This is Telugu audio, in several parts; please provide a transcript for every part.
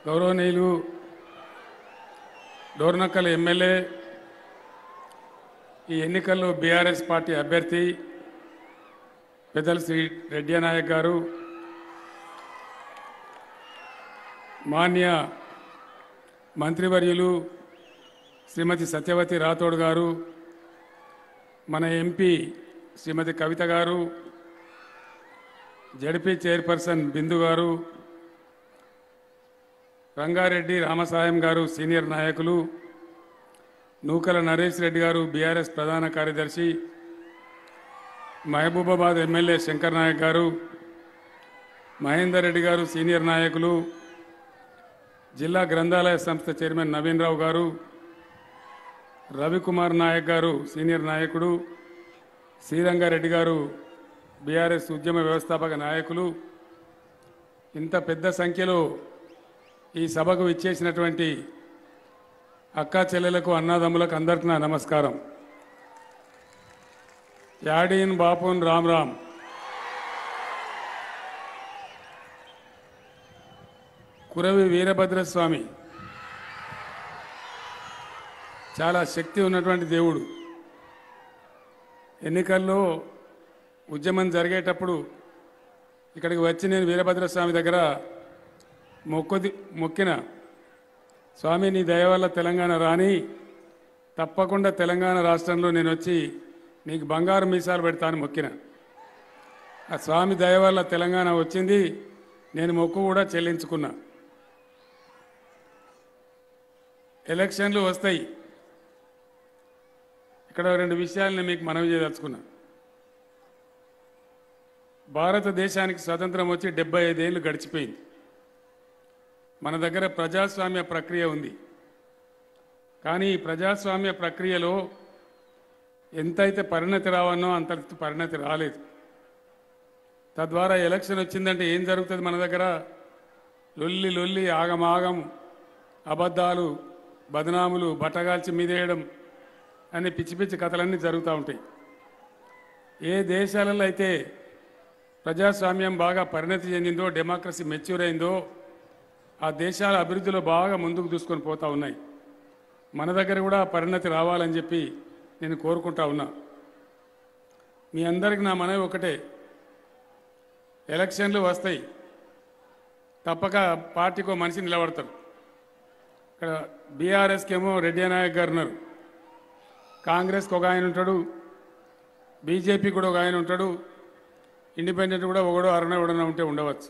గౌరవనీయులు డోర్నక్కల్ ఎమ్మెల్యే ఈ ఎన్నికల్లో బీఆర్ఎస్ పార్టీ అభ్యర్థి పెద్దలు శ్రీ రెడ్డి నాయక్ గారు మాన్య మంత్రివర్యులు శ్రీమతి సత్యవతి రాథోడ్ గారు మన ఎంపీ శ్రీమతి కవిత గారు జడ్పీ చైర్పర్సన్ బిందు గారు రంగారెడ్డి రామసాయం గారు సీనియర్ నాయకులు నూకల నరేష్ రెడ్డి గారు బీఆర్ఎస్ ప్రధాన కార్యదర్శి మహబూబాబాద్ ఎమ్మెల్యే శంకర్ నాయక్ గారు మహేందర్ రెడ్డి గారు సీనియర్ నాయకులు జిల్లా గ్రంథాలయ సంస్థ చైర్మన్ నవీన్ రావు గారు రవికుమార్ నాయక్ గారు సీనియర్ నాయకుడు శ్రీరంగారెడ్డి గారు బీఆర్ఎస్ ఉద్యమ వ్యవస్థాపక నాయకులు ఇంత పెద్ద సంఖ్యలో ఈ సభకు ఇచ్చేసినటువంటి అక్కా చెల్లెలకు అన్నాదమ్ములకు అందరికి నా నమస్కారం యాడీన్ బాపున్ రామ్ రామ్ కురవి వీరభద్రస్వామి చాలా శక్తి ఉన్నటువంటి దేవుడు ఎన్నికల్లో ఉద్యమం జరిగేటప్పుడు ఇక్కడికి వచ్చి నేను వీరభద్రస్వామి దగ్గర మొక్కుది మొక్కిన స్వామి నీ దయ వల్ల తెలంగాణ రాని తప్పకుండా తెలంగాణ రాష్ట్రంలో నేను వచ్చి నీకు బంగారు మీసాలు పెడతాను మొక్కిన ఆ స్వామి దయ వల్ల తెలంగాణ వచ్చింది నేను మొక్కు కూడా చెల్లించుకున్నా ఎలక్షన్లు వస్తాయి ఇక్కడ రెండు విషయాలను మీకు మనవి చేయదలుచుకున్నా భారతదేశానికి స్వతంత్రం వచ్చి డెబ్బై ఐదేళ్ళు గడిచిపోయింది మన దగ్గర ప్రజాస్వామ్య ప్రక్రియ ఉంది కానీ ఈ ప్రజాస్వామ్య ప్రక్రియలో ఎంతైతే పరిణతి రావన్నో అంత పరిణతి రాలేదు తద్వారా ఎలక్షన్ వచ్చిందంటే ఏం జరుగుతుంది మన దగ్గర లొల్లి లొల్లి ఆగమాగం అబద్ధాలు బదనాములు బట్టగాల్చి మీదేయడం అనే పిచ్చి పిచ్చి కథలన్నీ జరుగుతూ ఉంటాయి ఏ దేశాలలో అయితే ప్రజాస్వామ్యం బాగా పరిణతి చెందిందో డెమోక్రసీ మెచ్యూర్ అయిందో ఆ దేశాల అభివృద్ధిలో బాగా ముందుకు దూసుకొని పోతా ఉన్నాయి మన దగ్గర కూడా ఆ పరిణతి రావాలని చెప్పి నేను కోరుకుంటా ఉన్నా మీ అందరికి నా మనవి ఒకటే ఎలక్షన్లు వస్తాయి తప్పక పార్టీకో మనిషి నిలబడతారు ఇక్కడ బీఆర్ఎస్కి ఏమో రెడ్డి నాయక్ గారు ఉన్నారు కాంగ్రెస్కి ఒక ఆయన ఉంటాడు బీజేపీ కూడా ఒక ఆయన ఉంటాడు ఇండిపెండెంట్ కూడా ఒకడో అరణ ఎవడన్నా ఉంటే ఉండవచ్చు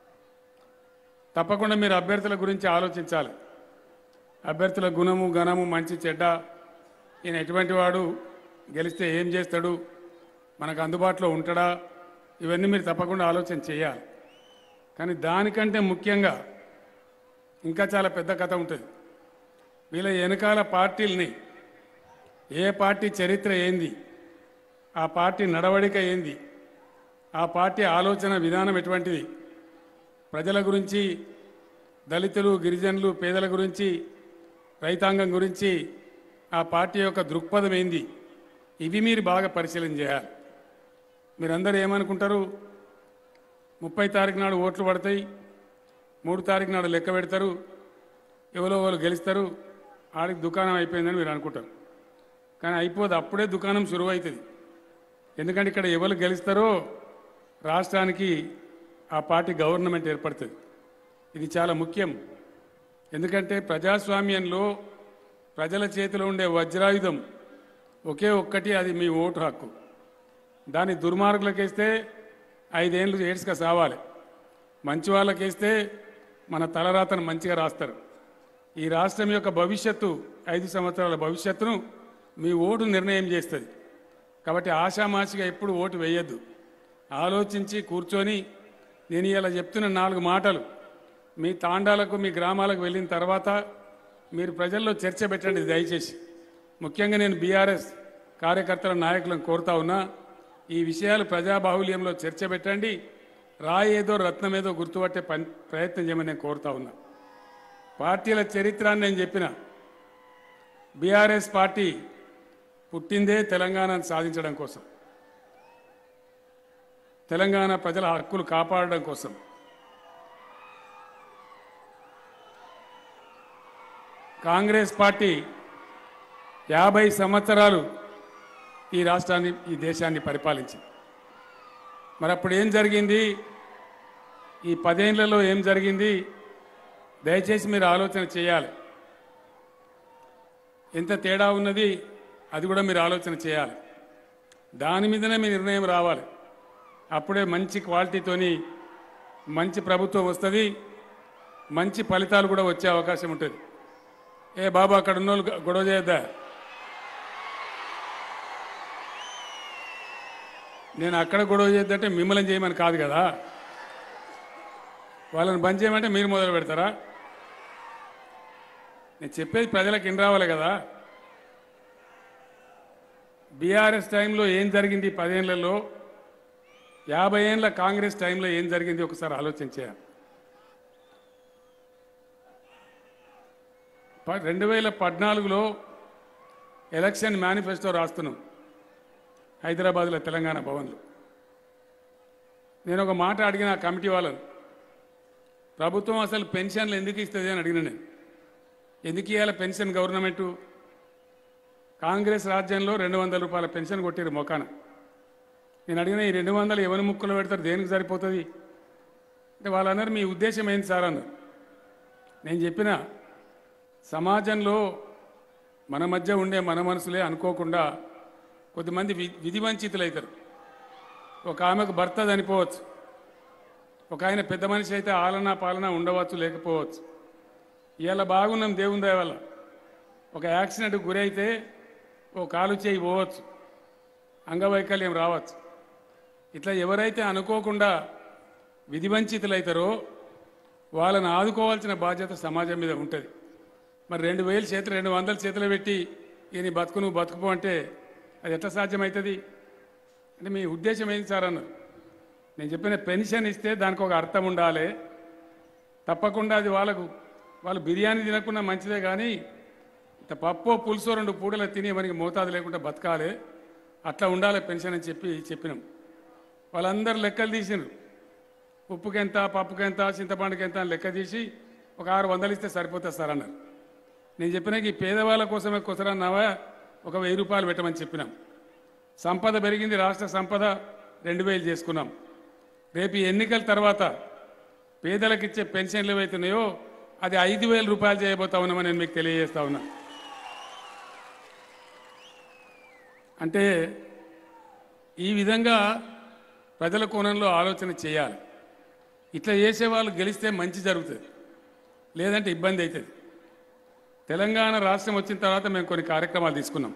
తప్పకుండా మీరు అభ్యర్థుల గురించి ఆలోచించాలి అభ్యర్థుల గుణము ఘనము మంచి చెడ్డ ఈయన ఎటువంటి వాడు గెలిస్తే ఏం చేస్తాడు మనకు అందుబాటులో ఉంటాడా ఇవన్నీ మీరు తప్పకుండా ఆలోచన చేయాలి కానీ దానికంటే ముఖ్యంగా ఇంకా చాలా పెద్ద కథ ఉంటుంది వీళ్ళ వెనకాల పార్టీల్ని ఏ పార్టీ చరిత్ర ఏంది ఆ పార్టీ నడవడిక ఏంది ఆ పార్టీ ఆలోచన విధానం ఎటువంటిది ప్రజల గురించి దళితులు గిరిజనులు పేదల గురించి రైతాంగం గురించి ఆ పార్టీ యొక్క దృక్పథం ఏంది ఇవి మీరు బాగా పరిశీలన చేయాలి మీరందరూ ఏమనుకుంటారు ముప్పై తారీఖు నాడు ఓట్లు పడతాయి మూడు తారీఖు నాడు లెక్క పెడతారు ఎవరో వాళ్ళు గెలుస్తారు ఆడికి దుకాణం అయిపోయిందని మీరు అనుకుంటారు కానీ అయిపోదు అప్పుడే దుకాణం సురువు అవుతుంది ఎందుకంటే ఇక్కడ ఎవరు గెలుస్తారో రాష్ట్రానికి ఆ పార్టీ గవర్నమెంట్ ఏర్పడుతుంది ఇది చాలా ముఖ్యం ఎందుకంటే ప్రజాస్వామ్యంలో ప్రజల చేతిలో ఉండే వజ్రాయుధం ఒకే ఒక్కటి అది మీ ఓటు హక్కు దాన్ని దుర్మార్గులకేస్తే ఐదేళ్ళు ఏడ్స్గా సావాలి మంచి వాళ్ళకేస్తే మన తలరాతను మంచిగా రాస్తారు ఈ రాష్ట్రం యొక్క భవిష్యత్తు ఐదు సంవత్సరాల భవిష్యత్తును మీ ఓటు నిర్ణయం చేస్తుంది కాబట్టి ఆషామాషిగా ఎప్పుడు ఓటు వేయద్దు ఆలోచించి కూర్చొని నేను ఇలా చెప్తున్న నాలుగు మాటలు మీ తాండాలకు మీ గ్రామాలకు వెళ్ళిన తర్వాత మీరు ప్రజల్లో చర్చ పెట్టండి దయచేసి ముఖ్యంగా నేను బీఆర్ఎస్ కార్యకర్తల నాయకులను కోరుతా ఉన్నా ఈ విషయాలు ప్రజాబాహుల్యంలో చర్చ పెట్టండి రాయేదో రత్నమేదో గుర్తుపట్టే పని ప్రయత్నం చేయమని నేను కోరుతా ఉన్నా పార్టీల చరిత్ర అని నేను చెప్పిన బీఆర్ఎస్ పార్టీ పుట్టిందే తెలంగాణను సాధించడం కోసం తెలంగాణ ప్రజల హక్కులు కాపాడడం కోసం కాంగ్రెస్ పార్టీ యాభై సంవత్సరాలు ఈ రాష్ట్రాన్ని ఈ దేశాన్ని పరిపాలించింది మరి అప్పుడు ఏం జరిగింది ఈ పదేళ్లలో ఏం జరిగింది దయచేసి మీరు ఆలోచన చేయాలి ఎంత తేడా ఉన్నది అది కూడా మీరు ఆలోచన చేయాలి దాని మీదనే మీ నిర్ణయం రావాలి అప్పుడే మంచి క్వాలిటీతోని మంచి ప్రభుత్వం వస్తుంది మంచి ఫలితాలు కూడా వచ్చే అవకాశం ఉంటుంది ఏ బాబు అక్కడ ఉన్న వాళ్ళు గొడవ చేయొద్దా నేను అక్కడ గొడవ చేయొద్దంటే మిమ్మల్ని చేయమని కాదు కదా వాళ్ళని బంద్ చేయమంటే మీరు మొదలు పెడతారా నేను చెప్పేది ప్రజలకు ఇన్ రావాలి కదా బీఆర్ఎస్ టైంలో ఏం జరిగింది పదేళ్లలో యాభై ఏళ్ళ కాంగ్రెస్ టైంలో ఏం జరిగింది ఒకసారి ఆలోచించారు రెండు వేల పద్నాలుగులో ఎలక్షన్ మేనిఫెస్టో రాస్తున్నాం హైదరాబాద్లో తెలంగాణ భవన్లో నేను ఒక మాట అడిగిన ఆ కమిటీ వాళ్ళను ప్రభుత్వం అసలు పెన్షన్లు ఎందుకు ఇస్తుంది అని అడిగిన నేను ఎందుకు ఇవ్వాలి పెన్షన్ గవర్నమెంటు కాంగ్రెస్ రాజ్యంలో రెండు వందల రూపాయల పెన్షన్ కొట్టారు మొకాన నేను అడిగిన ఈ రెండు వందలు ఎవరి ముక్కులో పెడతారు దేనికి సరిపోతుంది అంటే వాళ్ళందరూ మీ ఉద్దేశం ఏంటి సార్ అన్నారు నేను చెప్పిన సమాజంలో మన మధ్య ఉండే మన మనసులే అనుకోకుండా కొద్దిమంది వి విధి వంచితులు అవుతారు ఒక ఆమెకు భర్త చనిపోవచ్చు ఒక ఆయన పెద్ద మనిషి అయితే ఆలనా పాలన ఉండవచ్చు లేకపోవచ్చు ఇవాళ బాగున్నాం దేవుని దయ వల్ల ఒక యాక్సిడెంట్కి గురైతే ఓ కాలు చేయి పోవచ్చు అంగవైకల్యం రావచ్చు ఇట్లా ఎవరైతే అనుకోకుండా విధి వంచితులైతారో వాళ్ళని ఆదుకోవాల్సిన బాధ్యత సమాజం మీద ఉంటుంది మరి రెండు వేలు చేతులు రెండు వందల చేతులు పెట్టి ఈ నీ బతుకు నువ్వు బతుకుపో అంటే అది ఎట్లా సాధ్యమవుతుంది అంటే మీ ఉద్దేశం ఏంటి సార్ అన్నారు నేను చెప్పిన పెన్షన్ ఇస్తే దానికి ఒక అర్థం ఉండాలి తప్పకుండా అది వాళ్ళకు వాళ్ళు బిర్యానీ తినకుండా మంచిదే కానీ ఇంత పప్పు పులుసు రెండు పూటలు తిని మనకి మోతాదు లేకుండా బతకాలి అట్లా ఉండాలి పెన్షన్ అని చెప్పి చెప్పినాం వాళ్ళందరూ లెక్కలు తీసినారు ఉప్పుకెంత పప్పుకెంత చింతపండుకి ఎంత అని లెక్క తీసి ఒక ఆరు వందలు ఇస్తే సరిపోతుంది సార్ అన్నారు నేను చెప్పినాక ఈ పేదవాళ్ళ కోసమే కుసరన్నావా ఒక వెయ్యి రూపాయలు పెట్టమని చెప్పినాం సంపద పెరిగింది రాష్ట్ర సంపద రెండు వేలు చేసుకున్నాం రేపు ఈ ఎన్నికల తర్వాత పేదలకు ఇచ్చే పెన్షన్లు ఏవైతున్నాయో అది ఐదు వేల రూపాయలు చేయబోతా ఉన్నామని నేను మీకు తెలియజేస్తా ఉన్నా అంటే ఈ విధంగా ప్రజల కోణంలో ఆలోచన చేయాలి ఇట్లా చేసే వాళ్ళు గెలిస్తే మంచి జరుగుతుంది లేదంటే ఇబ్బంది అవుతుంది తెలంగాణ రాష్ట్రం వచ్చిన తర్వాత మేము కొన్ని కార్యక్రమాలు తీసుకున్నాం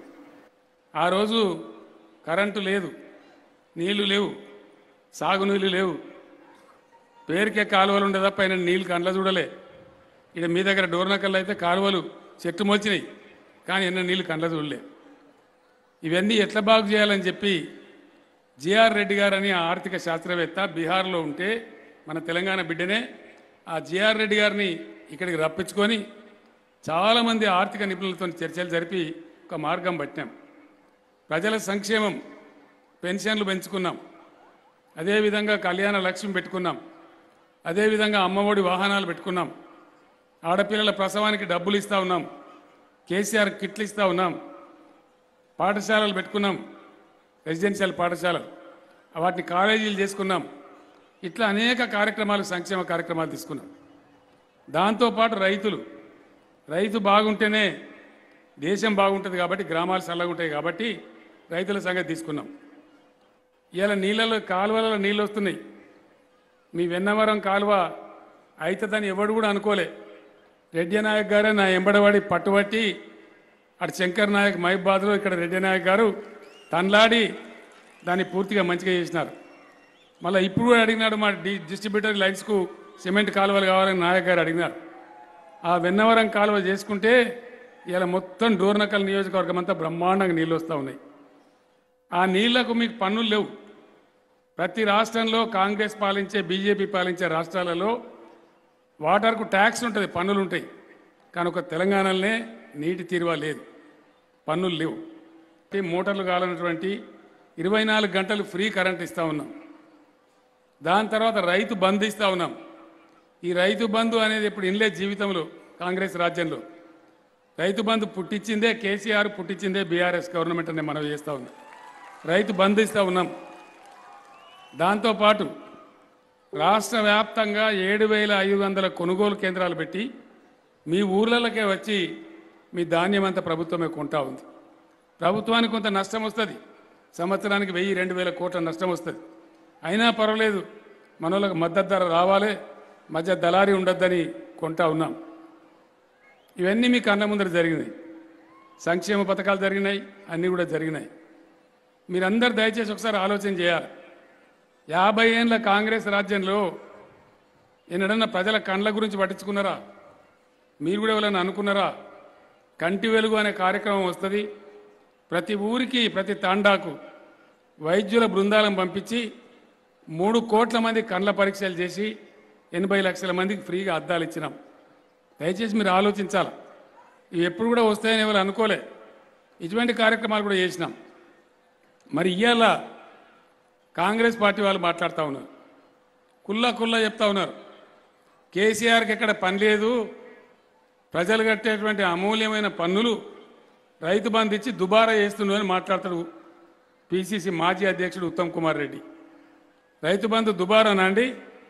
ఆ రోజు కరెంటు లేదు నీళ్లు లేవు సాగునీళ్ళు లేవు పేరుకే కాలువలు ఉండేదా పైన నీళ్ళు కండ్ల చూడలే ఇక మీ దగ్గర డోర్నకల్లో అయితే కాలువలు చెట్టు మొలిచినాయి కానీ ఎన్న నీళ్ళు కండ్ల చూడలే ఇవన్నీ ఎట్లా బాగు చేయాలని చెప్పి జిఆర్ రెడ్డి గారు అని ఆ ఆర్థిక శాస్త్రవేత్త బీహార్లో ఉంటే మన తెలంగాణ బిడ్డనే ఆ జిఆర్ రెడ్డి గారిని ఇక్కడికి రప్పించుకొని చాలామంది ఆర్థిక నిపుణులతో చర్చలు జరిపి ఒక మార్గం పట్టాం ప్రజల సంక్షేమం పెన్షన్లు పెంచుకున్నాం అదేవిధంగా కళ్యాణ లక్ష్యం పెట్టుకున్నాం అదేవిధంగా అమ్మఒడి వాహనాలు పెట్టుకున్నాం ఆడపిల్లల ప్రసవానికి డబ్బులు ఇస్తా ఉన్నాం కేసీఆర్ కిట్లు ఇస్తా ఉన్నాం పాఠశాలలు పెట్టుకున్నాం రెసిడెన్షియల్ పాఠశాలలు వాటిని కాలేజీలు చేసుకున్నాం ఇట్లా అనేక కార్యక్రమాలు సంక్షేమ కార్యక్రమాలు తీసుకున్నాం దాంతోపాటు రైతులు రైతు బాగుంటేనే దేశం బాగుంటుంది కాబట్టి గ్రామాలు చల్లగా ఉంటాయి కాబట్టి రైతుల సంగతి తీసుకున్నాం ఇలా నీళ్ళలో కాలువలలో నీళ్ళు వస్తున్నాయి మీ వెన్నవరం కాలువ అవుతుందని ఎవడు కూడా అనుకోలే రెడ్డి నాయక్ గారే నా ఎంబడవాడి పట్టుబట్టి అటు శంకర్ నాయక్ మహిబాద్లో ఇక్కడ రెడ్డి నాయక్ గారు తన్లాడి దాన్ని పూర్తిగా మంచిగా చేసినారు మళ్ళీ ఇప్పుడు కూడా అడిగినాడు మా డి డిస్ట్రిబ్యూటర్ లైన్స్కు సిమెంట్ కాలువలు కావాలని నాయక్ గారు అడిగినారు ఆ వెన్నవరం కాలువ చేసుకుంటే ఇలా మొత్తం డోర్నకల్ నియోజకవర్గం అంతా బ్రహ్మాండంగా నీళ్ళు వస్తూ ఉన్నాయి ఆ నీళ్లకు మీకు పన్నులు లేవు ప్రతి రాష్ట్రంలో కాంగ్రెస్ పాలించే బీజేపీ పాలించే రాష్ట్రాలలో వాటర్కు ట్యాక్స్ ఉంటుంది పన్నులు ఉంటాయి కానీ ఒక తెలంగాణలోనే నీటి తీరువా లేదు పన్నులు లేవు ఈ మోటార్లు కావాలన్నటువంటి ఇరవై నాలుగు గంటలు ఫ్రీ కరెంట్ ఇస్తా ఉన్నాం దాని తర్వాత రైతు బంధు ఇస్తా ఉన్నాం ఈ రైతు బంధు అనేది ఇప్పుడు ఇన్లే జీవితంలో కాంగ్రెస్ రాజ్యంలో రైతు బంధు పుట్టించిందే కేసీఆర్ పుట్టించిందే బీఆర్ఎస్ గవర్నమెంట్ అని మనం చేస్తూ ఉన్నాం రైతు బంధు ఇస్తూ ఉన్నాం దాంతోపాటు రాష్ట్ర వ్యాప్తంగా ఏడు వేల ఐదు వందల కొనుగోలు కేంద్రాలు పెట్టి మీ ఊర్లలోకే వచ్చి మీ ధాన్యం అంతా ప్రభుత్వమే కొంటా ఉంది ప్రభుత్వానికి కొంత నష్టం వస్తుంది సంవత్సరానికి వెయ్యి రెండు వేల కోట్ల నష్టం వస్తుంది అయినా పర్వాలేదు మనోళ్ళకి మద్దతు ధర రావాలి మధ్య దళారీ ఉండొద్దని కొంటా ఉన్నాం ఇవన్నీ మీ కళ్ళ ముందర జరిగినాయి సంక్షేమ పథకాలు జరిగినాయి అన్నీ కూడా జరిగినాయి మీరందరూ దయచేసి ఒకసారి ఆలోచన చేయాలి యాభై ఏళ్ళ కాంగ్రెస్ రాజ్యంలో ఎన్నడన్నా ప్రజల కండ్ల గురించి పట్టించుకున్నారా మీరు కూడా ఎవరైనా అనుకున్నారా కంటి వెలుగు అనే కార్యక్రమం వస్తుంది ప్రతి ఊరికి ప్రతి తాండాకు వైద్యుల బృందాలను పంపించి మూడు కోట్ల మంది కండ్ల పరీక్షలు చేసి ఎనభై లక్షల మందికి ఫ్రీగా అద్దాలు ఇచ్చినాం దయచేసి మీరు ఆలోచించాలి ఇవి ఎప్పుడు కూడా వస్తాయని ఎవరు అనుకోలే ఇటువంటి కార్యక్రమాలు కూడా చేసినాం మరి ఇవాళ కాంగ్రెస్ పార్టీ వాళ్ళు మాట్లాడుతూ ఉన్నారు కుల్లా కుల్లా చెప్తా ఉన్నారు కేసీఆర్కి ఎక్కడ పని లేదు ప్రజలు కట్టేటువంటి అమూల్యమైన పన్నులు రైతు బంధు ఇచ్చి దుబారా చేస్తున్నాడు అని మాట్లాడతాడు పిసిసి మాజీ అధ్యక్షుడు ఉత్తమ్ కుమార్ రెడ్డి రైతు బంధు దుబారానా అండి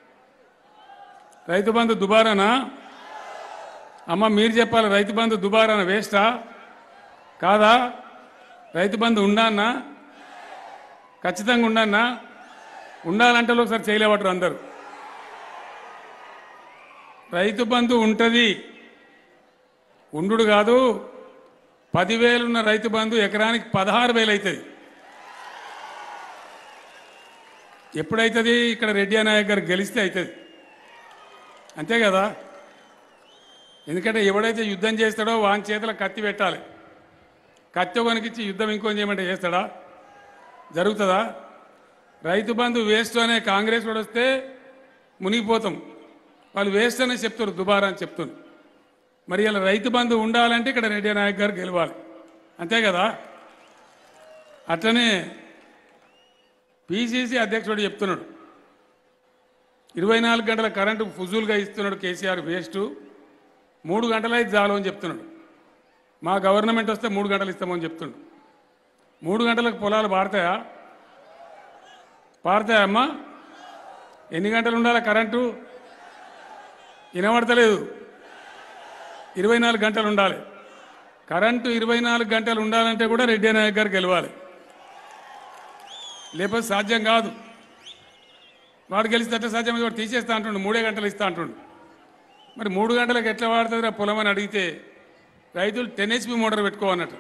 రైతు బంధు దుబారానా అమ్మ మీరు చెప్పాలి రైతు బంధు దుబారానా వేస్టా కాదా రైతు బంధు ఉండానా ఖచ్చితంగా ఉండన్నా ఉండాలంటే ఒకసారి చేయలేబట్టరు అందరు రైతు బంధు ఉంటుంది ఉండు కాదు పదివేలున్న రైతు బంధు ఎకరానికి పదహారు వేలు అవుతుంది ఎప్పుడైతుంది ఇక్కడ రెడ్డి నాయక్ గారు గెలిస్తే అవుతుంది అంతే కదా ఎందుకంటే ఎవడైతే యుద్ధం చేస్తాడో వాని చేతిలో కత్తి పెట్టాలి కత్తి కొనికిచ్చి యుద్ధం ఇంకొని చేయమంటే చేస్తాడా జరుగుతుందా రైతు బంధు వేస్ట్ అనే కాంగ్రెస్ వాడు వస్తే మునిగిపోతాం వాళ్ళు వేస్ట్ అనే చెప్తారు దుబారా అని చెప్తున్నారు మరి ఇలా రైతు బంధు ఉండాలంటే ఇక్కడ రెడ్డి నాయక్ గారు గెలవాలి అంతే కదా అట్లనే పిసిసి అధ్యక్షుడు చెప్తున్నాడు ఇరవై నాలుగు గంటల కరెంటు ఫుజుల్గా ఇస్తున్నాడు కేసీఆర్ వేస్ట్ మూడు గంటలైతే చాలు అని చెప్తున్నాడు మా గవర్నమెంట్ వస్తే మూడు గంటలు ఇస్తామని చెప్తున్నాడు మూడు గంటలకు పొలాలు పారుతాయా పారుతాయా అమ్మా ఎన్ని గంటలు ఉండాలి కరెంటు వినబడతలేదు ఇరవై నాలుగు గంటలు ఉండాలి కరెంటు ఇరవై నాలుగు గంటలు ఉండాలంటే కూడా రెడ్డి నాయక్ గారు గెలవాలి లేకపోతే సాధ్యం కాదు వాడు గెలిస్తే అట్లా సాధ్యం వాడు తీసేస్తా అంటుండు మూడే గంటలు ఇస్తా అంటుండు మరి మూడు గంటలకు ఎట్లా వాడుతుంది రా పొలం అని అడిగితే రైతులు టెన్ హెచ్పి మోటార్ పెట్టుకోవన్నట్టు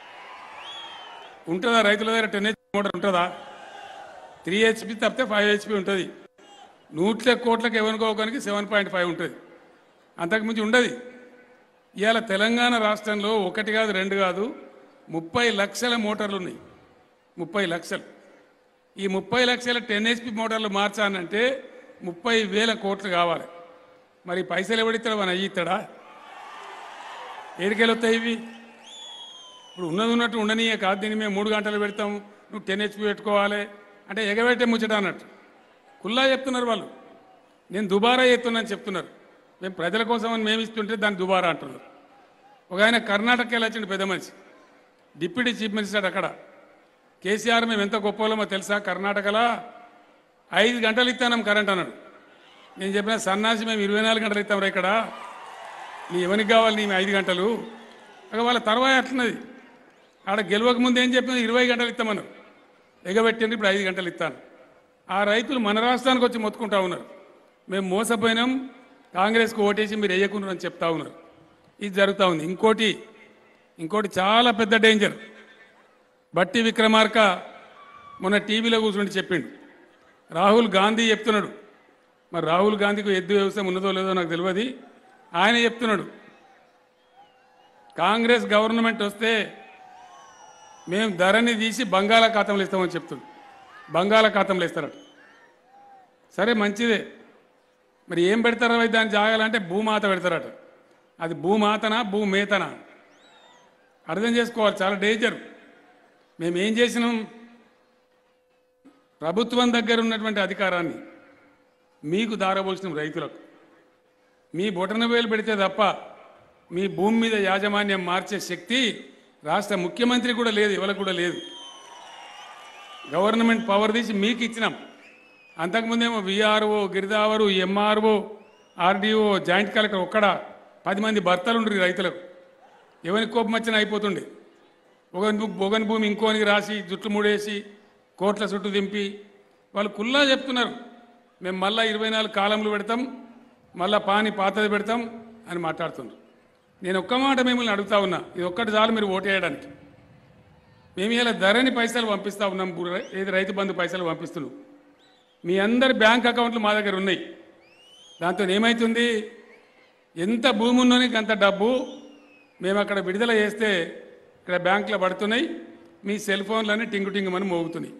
ఉంటుందా రైతుల దగ్గర టెన్ హెచ్పి మోటార్ ఉంటుందా త్రీ హెచ్పి తప్పితే ఫైవ్ హెచ్పి ఉంటుంది నూట్ల కోట్లకు ఎవరికోకనికి సెవెన్ పాయింట్ ఫైవ్ ఉంటుంది అంతకుమించి ఉండదు ఇవాళ తెలంగాణ రాష్ట్రంలో ఒకటి కాదు రెండు కాదు ముప్పై లక్షల మోటార్లు ఉన్నాయి ముప్పై లక్షలు ఈ ముప్పై లక్షల టెన్ హెచ్పి మోటార్లు మార్చానంటే ముప్పై వేల కోట్లు కావాలి మరి పైసలు ఎవడిస్తాడు మన అయ్యిస్తాడా ఏడికెళ్ళి వస్తాయి ఇవి ఇప్పుడు ఉన్నది ఉన్నట్టు ఉండనీయే కాదు దీన్ని మేము మూడు గంటలు పెడతాం నువ్వు టెన్ హెచ్పి పెట్టుకోవాలి అంటే ఎగబెట్టే ముచ్చట అన్నట్టు కుల్లా చెప్తున్నారు వాళ్ళు నేను దుబారా చేస్తున్నాను చెప్తున్నారు మేము ప్రజల కోసం అని మేము ఇస్తుంటే దాన్ని దుబారా అంటున్నారు ఒక ఆయన కర్ణాటకకి వెళ్ళొచ్చిండు పెద్ద మనిషి డిప్యూటీ చీఫ్ మినిస్టర్ అక్కడ కేసీఆర్ మేము ఎంత గొప్పలమో తెలుసా కర్ణాటకలో ఐదు గంటలు ఇస్తాం కరెంట్ అన్నాడు నేను చెప్పిన సన్నాసి మేము ఇరవై నాలుగు గంటలు ఇస్తాం రా ఇక్కడ నీ ఎవరికి కావాలి నీ ఐదు గంటలు అక్కడ వాళ్ళ తర్వాత అట్లున్నది ఆడ గెలవక ముందు ఏం చెప్పిన ఇరవై గంటలు ఇస్తామన్నారు ఎగబెట్టింది ఇప్పుడు ఐదు గంటలు ఇస్తాను ఆ రైతులు మన రాష్ట్రానికి వచ్చి మొత్తుకుంటా ఉన్నారు మేము మోసపోయినాం కాంగ్రెస్కి ఓటేసి మీరు వేయకున్నారు అని చెప్తా ఉన్నారు ఇది జరుగుతూ ఉంది ఇంకోటి ఇంకోటి చాలా పెద్ద డేంజర్ బట్టి విక్రమార్క మొన్న టీవీలో కూర్చుండి చెప్పిండు రాహుల్ గాంధీ చెప్తున్నాడు మరి రాహుల్ గాంధీకి ఎద్దు వ్యవసాయం ఉన్నదో లేదో నాకు తెలియదు ఆయన చెప్తున్నాడు కాంగ్రెస్ గవర్నమెంట్ వస్తే మేము ధరని తీసి బంగాళాఖాతంలో ఇస్తామని చెప్తున్నాడు బంగాళాఖాతంలో ఇస్తారట సరే మంచిదే మరి ఏం పెడతారో అవి దాన్ని జాగాలంటే భూమాత పెడతారట అది భూమాతనా భూమేతనా అర్థం చేసుకోవాలి చాలా డేంజర్ మేము ఏం చేసినాం ప్రభుత్వం దగ్గర ఉన్నటువంటి అధికారాన్ని మీకు దారబోల్సిన రైతులకు మీ బొటన వేలు పెడితే తప్ప మీ భూమి మీద యాజమాన్యం మార్చే శక్తి రాష్ట్ర ముఖ్యమంత్రి కూడా లేదు ఎవరికి కూడా లేదు గవర్నమెంట్ పవర్ తీసి మీకు ఇచ్చినాం అంతకుముందేమో విఆర్ఓ గిరిదావరు ఎంఆర్ఓ ఆర్డీఓ జాయింట్ కలెక్టర్ ఒక్కడ పది మంది భర్తలు ఉండరు ఈ రైతులకు ఎవరికి కోపం వచ్చినా అయిపోతుండే ఒకని భూ- ఒకని భూమి ఇంకోనికి రాసి జుట్లు ముడేసి కోట్ల చుట్టూ దింపి వాళ్ళు కుల్లా చెప్తున్నారు మేము మళ్ళా ఇరవై నాలుగు కాలంలో పెడతాం మళ్ళా పాని పాతది పెడతాం అని మాట్లాడుతున్నారు నేను ఒక్క మాట మిమ్మల్ని అడుగుతా ఉన్నా ఇది ఒక్కటి చాలు మీరు ఓటేయడానికి మేము ఇలా ధరని పైసలు పంపిస్తా ఉన్నాం బు- ఏది రైతు బంధు పైసలు పంపిస్తున్నాం మీ అందరి బ్యాంక్ అకౌంట్లు మా దగ్గర ఉన్నాయి దాంతో ఏమవుతుంది ఎంత భూమి ఉన్నోనికి అంత డబ్బు మేము అక్కడ విడుదల చేస్తే ఇక్కడ బ్యాంకులో పడుతున్నాయి మీ సెల్ ఫోన్లన్నీ టింగు టింగుమని మోగుతున్నాయి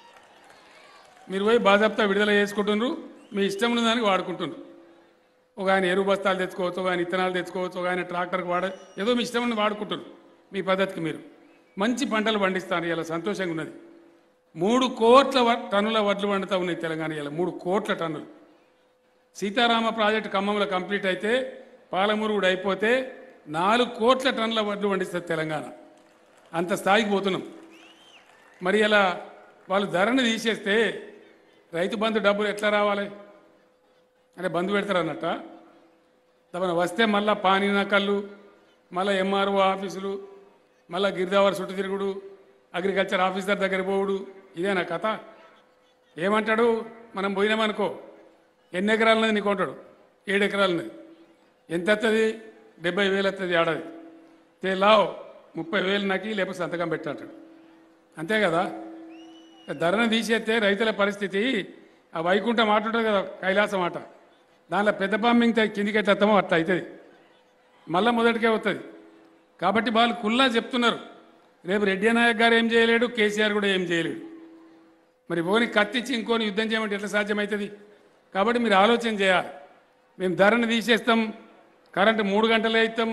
మీరు పోయి బాజాప్తా విడుదల చేసుకుంటున్నారు మీ ఇష్టం ఉన్న దానికి వాడుకుంటున్నారు ఒక ఆయన ఎరువు బస్తాలు తెచ్చుకోవచ్చు ఒక ఆయన ఇత్తనాలు తెచ్చుకోవచ్చు ఒక ఆయన ట్రాక్టర్కి వాడ ఏదో మీ ఇష్టం ఉన్నది వాడుకుంటున్నారు మీ పద్ధతికి మీరు మంచి పంటలు పండిస్తాను ఇలా సంతోషంగా ఉన్నది మూడు కోట్ల వ- టన్నుల వడ్లు పండుతా ఉన్నాయి తెలంగాణ ఇలా మూడు కోట్ల టన్నులు సీతారామ ప్రాజెక్టు ఖమ్మంలో కంప్లీట్ అయితే పాలమూరు కూడా అయిపోతే నాలుగు కోట్ల టన్నుల వడ్లు పండిస్తుంది తెలంగాణ అంత స్థాయికి పోతున్నాం మరి ఇలా వాళ్ళు ధరను తీసేస్తే రైతు బంధు డబ్బులు ఎట్లా రావాలి అంటే బంధు పెడతారు అన్నట్ట తమన వస్తే మళ్ళా పానీ నకళ్ళు మళ్ళా ఎంఆర్ఓ ఆఫీసులు మళ్ళా గిరిదావర్ చుట్టూ తిరుగుడు అగ్రికల్చర్ ఆఫీసర్ దగ్గర పోవుడు ఇదేనా కథ ఏమంటాడు మనం పోయినామనుకో ఎన్ని ఎకరాలు ఉన్నది నీకు అంటాడు ఏడు ఎకరాలు ఉన్నది ఎంత వస్తుంది డెబ్బై వేలు వస్తుంది ఏడాది తే లావ్ ముప్పై వేలు నాకి లేకపోతే సంతకం పెట్టంటాడు అంతే కదా ధరను తీసేస్తే రైతుల పరిస్థితి ఆ వైకుంఠం మాట ఉంటుంది కదా కైలాసం మాట దానిలో పెద్ద పంపింగ్ కిందికి ఎట్లా వస్తామో అట్లా అవుతుంది మళ్ళా మొదటికే వస్తుంది కాబట్టి వాళ్ళు కుల్లా చెప్తున్నారు రేపు రెడ్డి నాయక్ గారు ఏం చేయలేడు కేసీఆర్ కూడా ఏం చేయలేడు మరి ఓని కత్తిచ్చి ఇంకోని యుద్ధం చేయమంటే ఎట్లా సాధ్యమవుతుంది కాబట్టి మీరు ఆలోచన చేయాలి మేము ధరను తీసేస్తాం కరెంటు మూడు గంటలే ఇస్తాం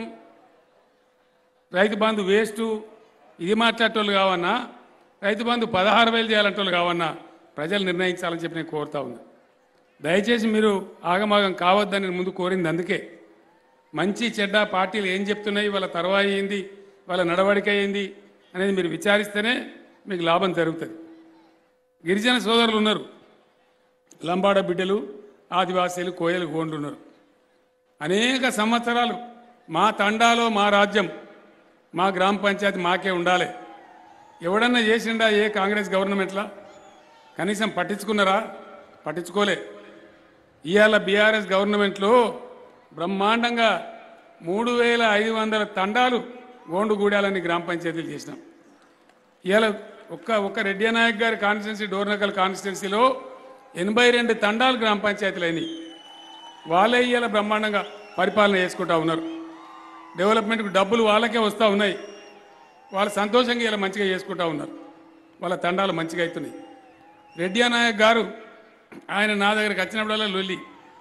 రైతు బంధు వేస్టు ఇది మాట్లాడేటోళ్ళు కావన్నా రైతు బంధు పదహారు వేలు చేయాలంటోళ్ళు కావన్నా ప్రజలు నిర్ణయించాలని చెప్పి నేను కోరుతా ఉన్నా దయచేసి మీరు ఆగమాగం కావద్దని నేను ముందు కోరింది అందుకే మంచి చెడ్డ పార్టీలు ఏం చెప్తున్నాయి వాళ్ళ తర్వాయి ఏంది వాళ్ళ నడవడిక ఏంది అనేది మీరు విచారిస్తేనే మీకు లాభం జరుగుతుంది గిరిజన సోదరులు ఉన్నారు లంబాడ బిడ్డలు ఆదివాసీలు కోయలు గోండ్లు ఉన్నారు అనేక సంవత్సరాలు మా తండాలో మా రాజ్యం మా గ్రామ పంచాయతీ మాకే ఉండాలి ఎవడన్నా చేసిండా ఏ కాంగ్రెస్ గవర్నమెంట్లా కనీసం పట్టించుకున్నారా పట్టించుకోలే ఇవాళ బీఆర్ఎస్ గవర్నమెంట్లో బ్రహ్మాండంగా మూడు వేల ఐదు వందల తండాలు గోండుగూడాలని గ్రామ పంచాయతీలు చేసినాం ఇవాళ ఒక్క ఒక్క రెడ్డి నాయక్ గారి కాన్స్టిట్యున్సీ డోర్నకల్ కాన్స్టిట్యున్సీలో ఎనభై రెండు తండాలు గ్రామ పంచాయతీలు అయినాయి వాళ్ళే ఇవాళ బ్రహ్మాండంగా పరిపాలన చేసుకుంటా ఉన్నారు డెవలప్మెంట్కి డబ్బులు వాళ్ళకే వస్తూ ఉన్నాయి వాళ్ళు సంతోషంగా ఇలా మంచిగా చేసుకుంటా ఉన్నారు వాళ్ళ తండాలు మంచిగా అవుతున్నాయి రెడ్డి నాయక్ గారు ఆయన నా దగ్గరికి వచ్చినప్పుడల్లా లొల్లి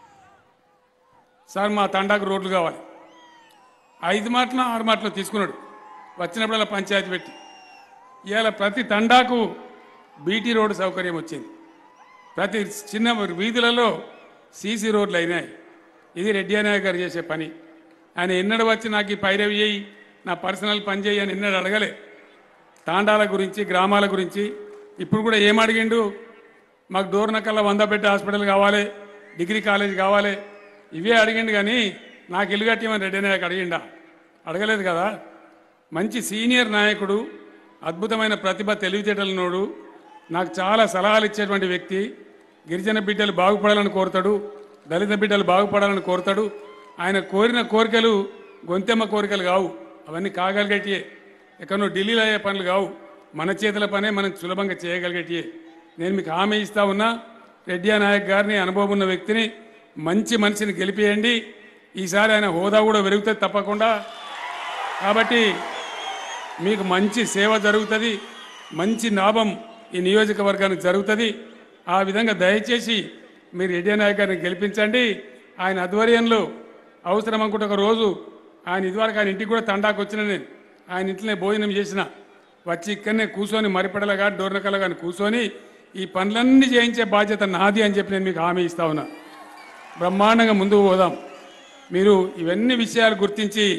సార్ మా తండాకు రోడ్లు కావాలి ఐదు మాటలు ఆరు మాటలు తీసుకున్నాడు వచ్చినప్పుడల్లా పంచాయతీ పెట్టి ఇవాళ ప్రతి తండాకు బీటీ రోడ్డు సౌకర్యం వచ్చింది ప్రతి చిన్న వీధులలో సీసీ రోడ్లు అయినాయి ఇది రెడ్డి నాయక్ గారు చేసే పని ఆయన ఎన్నడు వచ్చి నాకు ఈ పైరవి చేయి నా పర్సనల్ పని చేయి అని ఎన్నడు అడగలే తాండాల గురించి గ్రామాల గురించి ఇప్పుడు కూడా ఏం అడిగిండు మాకు డోర్నకల్లా వంద బెడ్ హాస్పిటల్ కావాలి డిగ్రీ కాలేజ్ కావాలి ఇవే అడిగిండు కానీ నాకు ఇల్లు కట్టేమని రెడ్డి నాయక్ అడిగిండా అడగలేదు కదా మంచి సీనియర్ నాయకుడు అద్భుతమైన ప్రతిభ తెలివితేటలనోడు నాకు చాలా సలహాలు ఇచ్చేటువంటి వ్యక్తి గిరిజన బిడ్డలు బాగుపడాలని కోరుతాడు దళిత బిడ్డలు బాగుపడాలని కోరుతాడు ఆయన కోరిన కోరికలు గొంతెమ్మ కోరికలు కావు అవన్నీ కాగలిగేటియే ఎక్కడో ఢిల్లీలో అయ్యే పనులు కావు మన చేతుల పనే మనం సులభంగా చేయగలిగేటియే నేను మీకు హామీ ఇస్తా ఉన్నా రెడ్డి నాయక్ గారిని అనుభవం ఉన్న వ్యక్తిని మంచి మనిషిని గెలిపియండి ఈసారి ఆయన హోదా కూడా పెరుగుతుంది తప్పకుండా కాబట్టి మీకు మంచి సేవ జరుగుతుంది మంచి లాభం ఈ నియోజకవర్గానికి జరుగుతుంది ఆ విధంగా దయచేసి మీరు రెడ్డి నాయక్ గారిని గెలిపించండి ఆయన ఆధ్వర్యంలో అవసరం అనుకుంటే ఒక రోజు ఆయన ఇదివరకు ఆయన ఇంటికి కూడా తండాకు వచ్చిన నేను ఆయన ఇంట్లోనే భోజనం చేసిన వచ్చి ఇక్కడనే కూర్చొని మరిపడల కానీ డోర్నకల కానీ కూర్చొని ఈ పనులన్నీ చేయించే బాధ్యత నాది అని చెప్పి నేను మీకు హామీ ఇస్తా ఉన్నా బ్రహ్మాండంగా ముందుకు పోదాం మీరు ఇవన్నీ విషయాలు గుర్తించి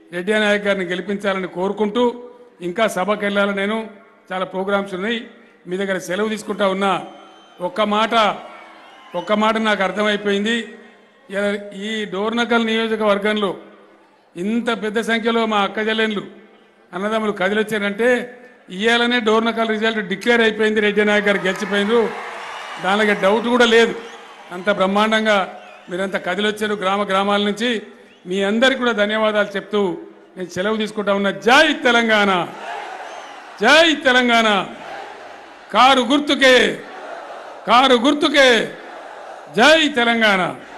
రెడ్డి నాయక్ గారిని గెలిపించాలని కోరుకుంటూ ఇంకా సభకి వెళ్ళాలని నేను చాలా ప్రోగ్రామ్స్ ఉన్నాయి మీ దగ్గర సెలవు తీసుకుంటా ఉన్నా ఒక్క మాట ఒక్క మాట నాకు అర్థమైపోయింది ఇయ- ఈ డోర్నకల్ నియోజకవర్గంలో ఇంత పెద్ద సంఖ్యలో మా అక్క చెల్లెళ్ళు అన్నదమ్ములు కదిలొచ్చారంటే ఇయ్యాలనే డోర్నకల్ రిజల్ట్ డిక్లేర్ అయిపోయింది రెడ్డి నాయక్ గారు గెలిచిపోయిండ్రు దానికి డౌట్ కూడా లేదు అంత బ్రహ్మాండంగా మీరంతా కదిలొచ్చారు గ్రామ గ్రామాల నుంచి మీ అందరికీ కూడా ధన్యవాదాలు చెప్తూ నేను సెలవు తీసుకుంటా ఉన్నా జై తెలంగాణ జై తెలంగాణ కారు గుర్తుకే కారు గుర్తుకే జై తెలంగాణ